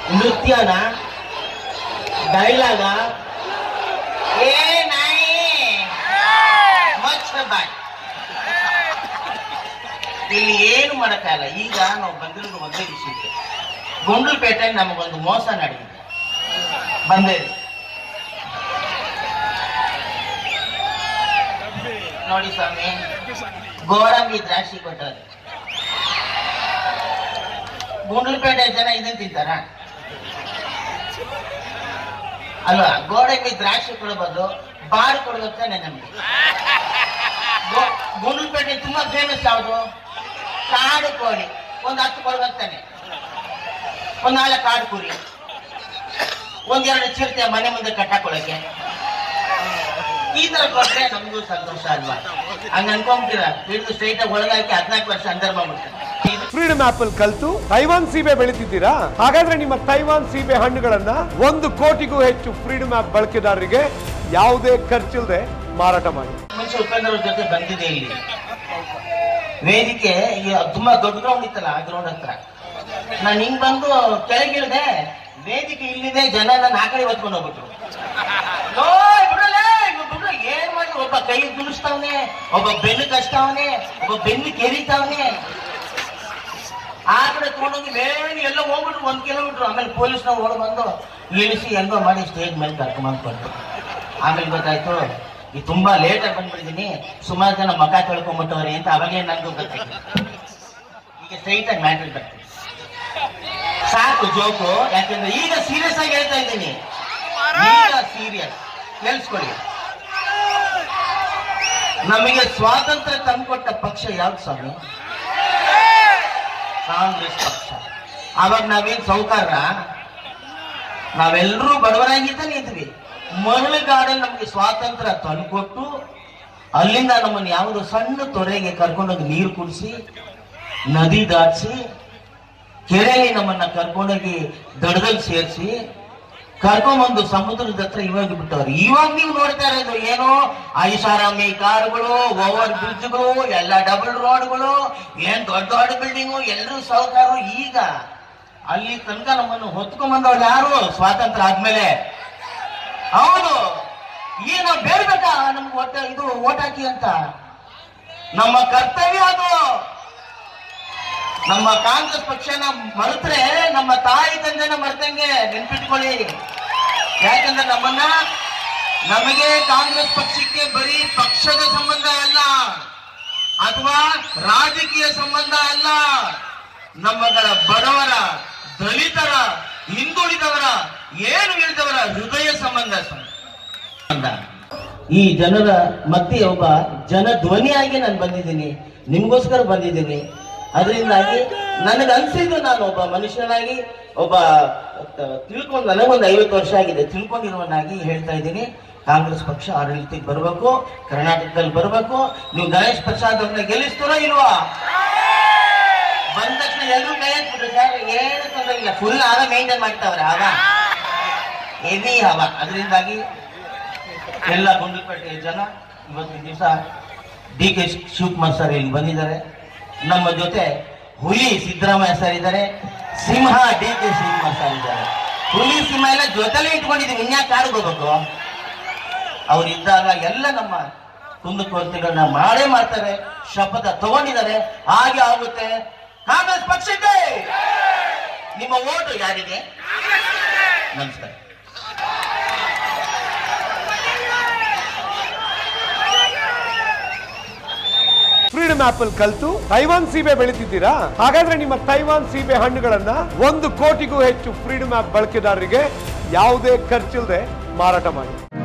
ನೃತ್ಯನ ಡೈಲಾಗ ಏ ನಾಯಿ ಮಚ್ಚ ಬಾಯ್ ಇಲ್ಲಿ ಏನು ಮಾಡಕ್ಕಾಗಲ್ಲ ಈಗ ನಾವು ಬಂದಿರೋದು ಒಂದೇ ವಿಷಯಕ್ಕೆ ಗುಂಡ್ಲುಪೇಟೆ ನಮಗೊಂದು ಮೋಸ ನಡೆದಿದೆ ಬಂದೇರಿ ನೋಡಿ ಸ್ವಾಮಿ ಗೋಡಂಬಿ ದ್ರಾಕ್ಷಿ ಕೊಟ್ಟರು ಗುಂಡ್ಲುಪೇಟೆ ಜನ ಇದನ್ನ ತಿಂತಾರ ಅಲ್ವಾ ಗೋಡಂಬಿ ದ್ರಾಕ್ಷಿ ಕೊಡೋ ಬದಲು ಬಾರ್ ಕೊಡ್ಬೇಕು ತಾನೆ ನಮ್ಗೆ ಗೋ- ಗುಂಡ್ಲುಪೇಟೆ ತುಂಬಾ ಫೇಮಸ್ ಯಾವುದು ಕಾಡು ಕೋಳಿ ಒಂದ್ ಹತ್ತು ಕೊಡ್ಬೇಕು ತಾನೆ ಒಂದ್ ನಾಳೆ ಕಾಡು ಕುರಿ ಒಂದೆರಡು ಚಿರತೆ ಮನೆ ಮುಂದೆ ಕಟ್ಟಾಕೊಳಕ್ಕೆ ಈ ತರ ಕೊಟ್ರೆ ನಮಗೂ ಸಂತೋಷ ಅಲ್ವಾ ಹಂಗ ಅನ್ಕೊಂತೀರ ಹಿಡಿದು ಸ್ಟ್ರೈಟ್ ಆಗಿ ಒಳಗಾಕಿ ಹದಿನಾಲ್ಕು ವರ್ಷ ಅಂದರ್ ಮಾಡ್ಬಿಡ್ತಾರೆ ಫ್ರೀಡಮ್ ಆಪ್ ಅಲ್ಲಿ ಕಲ್ತು ತೈವಾನ್ ಸೀಬೆ ಬೆಳಿತಿದ್ದೀರಾ ಹಾಗಾದ್ರೆ ನಿಮ್ಮ ತೈವಾನ್ ಸೀಬೆ ಹಣ್ಣುಗಳನ್ನ ಒಂದು ಕೋಟಿಗೂ ಹೆಚ್ಚು ಫ್ರೀಡಮ್ ಆಪ್ ಬಳಕೆದಾರರಿಗೆ ಯಾವುದೇ ಖರ್ಚಿಲ್ಲದೆ ಮಾರಾಟ ಮಾಡಿ ಮುಂಚೆ ಉಪೇಂದ್ರ ಅವ್ರ ಜೊತೆ ಬಂದಿದೆ ಇಲ್ಲಿ ವೇದಿಕೆ ಈ ತುಂಬಾ ದೊಡ್ಡ ಗ್ರೌಂಡ್ ಇತ್ತಲ್ಲ ಆ ಗ್ರೌಂಡ್ ಹತ್ರ ನಾನು ಹಿಂಗ್ ಬಂದು ಕೆಳಗಿಳಿದೆ ವೇದಿಕೆ ಇಲ್ಲಿದೆ ಜನ ನನ್ನ ಆ ಕಡೆ ಹೊತ್ಕೊಂಡು ಹೋಗ್ಬಿಟ್ರು ಲೋ, ಬಿಡಲೇ, ಇವ್ನು ಬಿಡು, ಏನ್ ಮಾಡಿ ಒಬ್ಬ ಕೈ ತುಳಿಸ್ತಾವನೆ ಒಬ್ಬ ಬೆನ್ನು ಕಚ್ತಾವನೆ ಒಬ್ಬ ಬೆನ್ನು ಕೆರಿತಾವನೆ ಆ ಕಡೆ ತಗೊಂಡೋಗಿ ಮೇಲೆ ಎಲ್ಲ ಹೋಗ್ಬಿಟ್ರು ಒಂದ್ ಕಿಲೋಮೀಟರ್ ಆಮೇಲೆ ಪೊಲೀಸ್ನವ್ರು ಓಡ್ ಬಂದು ಇಳಿಸಿ ಹೆಂಗೋ ಮಾಡಿ ಸ್ಟೇಜ್ ಮೇಲೆ ಕರ್ಕೊಂಡ್ ಕೊಟ್ಟು ಆಮೇಲೆ ಗೊತ್ತಾಯ್ತು ಈ ತುಂಬಾ ಲೇಟ್ ಆಗಿ ಬಂದ್ಬಿಟ್ಟಿದೀನಿ ಸುಮಾರು ಜನ ಮಕ ತೊಳ್ಕೊಂಡ್ಬಿಟ್ಟವ್ರೆ ಅಂತ ಅವಾಗೇ ನನ್ಗೂ ಗೊತ್ತಾಯ್ತು ಈಗ ಸ್ಟ್ರೈಟ್ ಆಗಿ ಮ್ಯಾಟ್ರಿ ಬರ್ತೀನಿ ಸಾಕು ಜೋಕು ಯಾಕಂದ್ರೆ ಈಗ ಸೀರಿಯಸ್ ಆಗಿ ಹೇಳ್ತಾ ಇದ್ದೀನಿ ಈಗ ಸೀರಿಯಸ್ ಕೇಳಿಸ್ಕೊಳ್ಳಿ ನಮಗೆ ಸ್ವಾತಂತ್ರ್ಯ ತಂದುಕೊಟ್ಟ ಪಕ್ಷ ಯಾವ್ದು ಸ್ವಾಮಿ ಕಾಂಗ್ರೆಸ್ ಪಕ್ಷ ಅವಾಗ ನಾವೇನ್ ಸೌಕಾರ ನಾವೆಲ್ಲರೂ ಬಡವರಾಗಿದ್ದಾನೆ ಇದ್ವಿ ಮರಳುಗಾಡಲ್ಲಿ ನಮ್ಗೆ ಸ್ವಾತಂತ್ರ್ಯ ತಂದುಕೊಟ್ಟು ಅಲ್ಲಿಂದ ನಮ್ಮನ್ನು ಯಾವುದೋ ಸಣ್ಣ ತೊರೆಗೆ ಕರ್ಕೊಂಡೋಗಿ ನೀರು ಕುಡಿಸಿ ನದಿ ದಾಟಿಸಿ ಕೆರೆಯಲ್ಲಿ ನಮ್ಮನ್ನ ಕರ್ಕೊಂಡೋಗಿ ದಡದಲ್ಲಿ ಸೇರಿಸಿ ಕರ್ಕೊಂಬಂದು ಸಮುದ್ರದ ಹತ್ರ ಇವಾಗ ಬಿಟ್ಟವ್ರು ಇವಾಗ ನೀವು ನೋಡ್ತಾ ಇರೋದು ಏನೋ ಐಷಾರಾಮಿ ಕಾರುಗಳು ಓವರ್ ಬ್ರಿಡ್ಜ್ಗಳು ಎಲ್ಲ ಡಬಲ್ ರೋಡ್ಗಳು ಏನ್ ದೊಡ್ಡ ದೊಡ್ಡ ಬಿಲ್ಡಿಂಗು ಎಲ್ಲರೂ ಸೌಕಾರು ಈಗ ಅಲ್ಲಿ ತನಕ ನಮ್ಮನ್ನು ಹೊತ್ಕೊಂಡ್ಬಂದವ್ರು ಯಾರು ಸ್ವಾತಂತ್ರ್ಯ ಆದ್ಮೇಲೆ ಹೌದು ಈಗ ನಾವು ಬೇಡ್ಬೇಕಾ ನಮ್ಗೆ ಒಟ್ಟ ಇದು ಓಟ್ ಹಾಕಿ ಅಂತ ನಮ್ಮ ಕರ್ತವ್ಯ ಅದು ನಮ್ಮ ಕಾಂಗ್ರೆಸ್ ಪಕ್ಷನ ಮರೆತ್ರೆ ನಮ್ಮ ತಾಯಿ ತಂದೆನ ಮರ್ತಂಗೆ ನೆನ್ಪಿಟ್ಕೊಳ್ಳಿ ಯಾಕಂದ್ರೆ ನಮ್ಮನ್ನ ನಮಗೆ ಕಾಂಗ್ರೆಸ್ ಪಕ್ಷಕ್ಕೆ ಬರೀ ಪಕ್ಷದ ಸಂಬಂಧ ಅಲ್ಲ ಅಥವಾ ರಾಜಕೀಯ ಸಂಬಂಧ ಅಲ್ಲ ನಮ್ಮಗಳ ಬಡವರ ದಲಿತರ ಹಿಂದುಳಿದವರ ಏನು ಇಳಿದವರ ಹೃದಯ ಸಂಬಂಧ ಸಂಬಂಧ ಈ ಜನರ ಮಧ್ಯೆ ಒಬ್ಬ ಜನ ಧ್ವನಿಯಾಗಿ ನಾನು ಬಂದಿದ್ದೀನಿ ನಿಮ್ಗೋಸ್ಕರ ಬಂದಿದ್ದೀನಿ ಅದರಿಂದಾಗಿ ನನಗೆ ಅನ್ಸಿದ್ದು ನಾನು ಒಬ್ಬ ಮನುಷ್ಯನಾಗಿ ಒಬ್ಬ ತ- ತಿಳ್ಕೊಂಡು ನನಗೊಂದು ಐವತ್ತು ವರ್ಷ ಆಗಿದೆ ತಿಳ್ಕೊಂಡಿರುವನಾಗಿ ಹೇಳ್ತಾ ಇದ್ದೀನಿ ಕಾಂಗ್ರೆಸ್ ಪಕ್ಷ ಆಡಳಿತಕ್ಕೆ ಬರಬೇಕು ಕರ್ನಾಟಕದಲ್ಲಿ ಬರಬೇಕು ನೀವು ಗಣೇಶ್ ಪ್ರಸಾದ್ ಅವ್ರನ್ನ ಗೆಲ್ಲಿಸ್ತಾರೋ ಇಲ್ವಾ ಬಂದ ತಕ್ಷಣ ಎಲ್ಲರೂ ಕೈ ಎತ್ಬಿಟ್ರು ಸರ್ ಏನು ತೊಂದರೆ ಇಲ್ಲ ಫುಲ್ ಆಗ ಮೇಂಟೈನ್ ಮಾಡ್ತಾವ್ರೆ ಆಗ ಹೆವಿ ಹವ ಅದರಿಂದಾಗಿ ಎಲ್ಲ ಗುಂಡ್ಲುಪೇಟೆಯ ಜನ ಇವತ್ತಿನ ದಿವಸ ಡಿ ಕೆ ಶಿವಕುಮಾರ್ ಸರ್ ಇಲ್ಲಿ ಬಂದಿದ್ದಾರೆ ನಮ್ಮ ಜೊತೆ ಹುಲಿ ಸಿದ್ದರಾಮಯ್ಯ ಸರ್ ಇದ್ದಾರೆ ಸಿಂಹ ಡಿ ಕೆ ಶಿವಕುಮಾರ್ ಸರ್ ಇದ್ದಾರೆ ಹುಲಿ ಸಿಂಹ ಎಲ್ಲ ಜೊತೆಲೇ ಇಟ್ಕೊಂಡಿದ್ದೀವಿ ಇನ್ಯಾಕೆ ಕಾಡಿಗೆ ಹೋಗ್ಬೇಕು ಅವ್ರು ಇದ್ದಾಗ ಎಲ್ಲ ನಮ್ಮ ಕುಂದುಕೊರತೆಗಳನ್ನ ಮಾಡೇ ಮಾಡ್ತಾರೆ ಶಪಥ ತಗೊಂಡಿದ್ದಾರೆ ಹಾಗೆ ಆಗುತ್ತೆ ಕಾಂಗ್ರೆಸ್ ಪಕ್ಷಕ್ಕೆ ನಿಮ್ಮ ಓಟು ಯಾರಿಗೆ ನಮಸ್ಕಾರ ಫ್ರೀಡಮ್ ಆಪ್ ಅಲ್ಲಿ ಕಲ್ತು ತೈವಾನ್ ಸೀಬೆ ಬೆಳಿತಿದ್ದೀರಾ ಹಾಗಾದ್ರೆ ನಿಮ್ಮ ತೈವಾನ್ ಸೀಬೆ ಹಣ್ಣುಗಳನ್ನ ಒಂದು ಕೋಟಿಗೂ ಹೆಚ್ಚು ಫ್ರೀಡಮ್ ಆಪ್ ಬಳಕೆದಾರರಿಗೆ ಯಾವುದೇ ಖರ್ಚಿಲ್ಲದೆ ಮಾರಾಟ ಮಾಡಿ